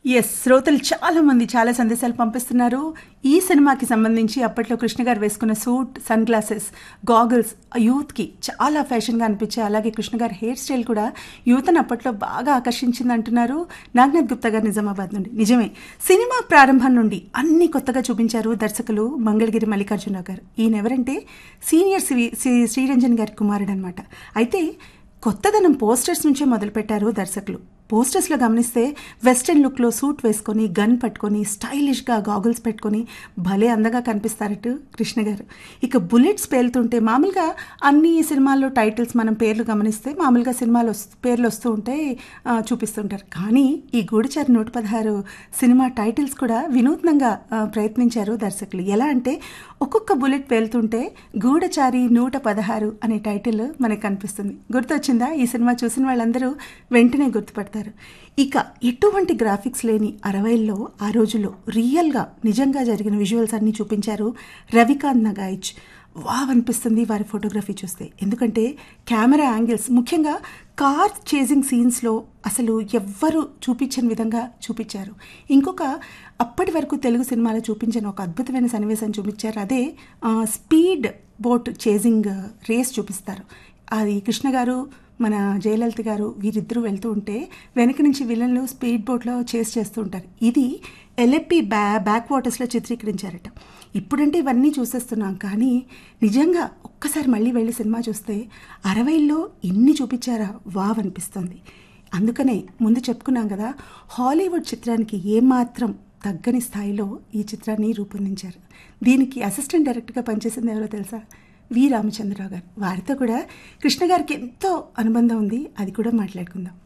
yes శ్రోతలు చాలా మంది చాలా సందేశాలు పంపిస్తున్నారు ఈ సినిమాకి సంబంధించి అప్పట్లో కృష్ణ గారు వేసుకున్న సూట్ సన్ గ్లాసెస్ గాగుల్స్ యూత్కి చాలా ఫ్యాషన్గా అనిపించాయి అలాగే కృష్ణ గారి హెయిర్ స్టైల్ కూడా యూత్ని అప్పట్లో బాగా ఆకర్షించింది అంటున్నారు నాగనాథ్ గుప్తా గారు నిజామాబాద్ నుండి నిజమే సినిమా ప్రారంభం నుండి అన్ని కొత్తగా చూపించారు దర్శకులు మంగళగిరి మల్లికార్జునరావు గారు ఈయన ఎవరంటే సీనియర్ శ్రీ శ్రీ- శ్రీరంజన్ గారి కుమారుడు అనమాట అయితే కొత్తదనం పోస్టర్స్ నుంచే మొదలుపెట్టారు దర్శకులు పోస్టర్స్లో గమనిస్తే వెస్టర్న్ లుక్లో సూట్ వేసుకొని గన్ పట్టుకొని స్టైలిష్గా గాగుల్స్ పెట్టుకొని భలే అందంగా కనిపిస్తారట కృష్ణ గారు ఇక బుల్లెట్స్ పేలుతుంటే మామూలుగా అన్ని సినిమాల్లో టైటిల్స్ మనం పేర్లు గమనిస్తే మామూలుగా సినిమాలు వస్తు పేర్లు వస్తూ ఉంటే ఆ, చూపిస్తుంటారు కానీ ఈ గూఢచారి నూట పదహారు సినిమా టైటిల్స్ కూడా వినూత్నంగా ఆ, ప్రయత్నించారు దర్శకులు ఎలా అంటే ఒక్కొక్క బుల్లెట్ పేలుతుంటే గూఢచారి నూట పదహారు అనే టైటిల్ మనకు కనిపిస్తుంది గుర్తొచ్చిందా ఈ సినిమా చూసిన వాళ్ళందరూ వెంటనే గుర్తుపడతారు ఇక ఎటువంటి గ్రాఫిక్స్ లేని అరవైల్లో ఆ రోజుల్లో రియల్గా నిజంగా జరిగిన విజువల్స్ అన్నీ చూపించారు రవికాంత్ నగాయిచ్ వావ్ అనిపిస్తుంది వారి ఫోటోగ్రఫీ చూస్తే ఎందుకంటే కెమెరా యాంగిల్స్ ముఖ్యంగా కార్ చేజింగ్ సీన్స్లో అసలు ఎవ్వరు చూపించని విధంగా చూపించారు ఇంకొక అప్పటి వరకు తెలుగు సినిమాలో చూపించిన ఒక అద్భుతమైన సన్నివేశం చూపించారు అదే ఆ, స్పీడ్ బోట్ చేజింగ్ రేస్ చూపిస్తారు అది కృష్ణ గారు మన జయలలిత గారు వీరిద్దరూ వెళ్తూ ఉంటే వెనక నుంచి విలన్లు స్పీడ్ బోట్లో చేస్ చేస్తూ ఉంటారు ఇది ఎల్ఎప్పి బ్యా బ్యాక్ వాటర్స్లో చిత్రీకరించారట ఇప్పుడంటే ఇవన్నీ చూసేస్తున్నాం కానీ నిజంగా ఒక్కసారి మళ్ళీ వెళ్ళి సినిమా చూస్తే అరవైల్లో ఇన్ని చూపించారా వావ్ అనిపిస్తుంది అందుకనే ముందు చెప్పుకున్నాం కదా హాలీవుడ్ చిత్రానికి ఏమాత్రం తగ్గని స్థాయిలో ఈ చిత్రాన్ని రూపొందించారు దీనికి అసిస్టెంట్ డైరెక్టర్గా పనిచేసింది ఎవరో తెలుసా వి రామచంద్రరావు గారు వారితో కూడా కృష్ణ గారికి ఎంతో అనుబంధం ఉంది అది కూడా మాట్లాడుకుందాం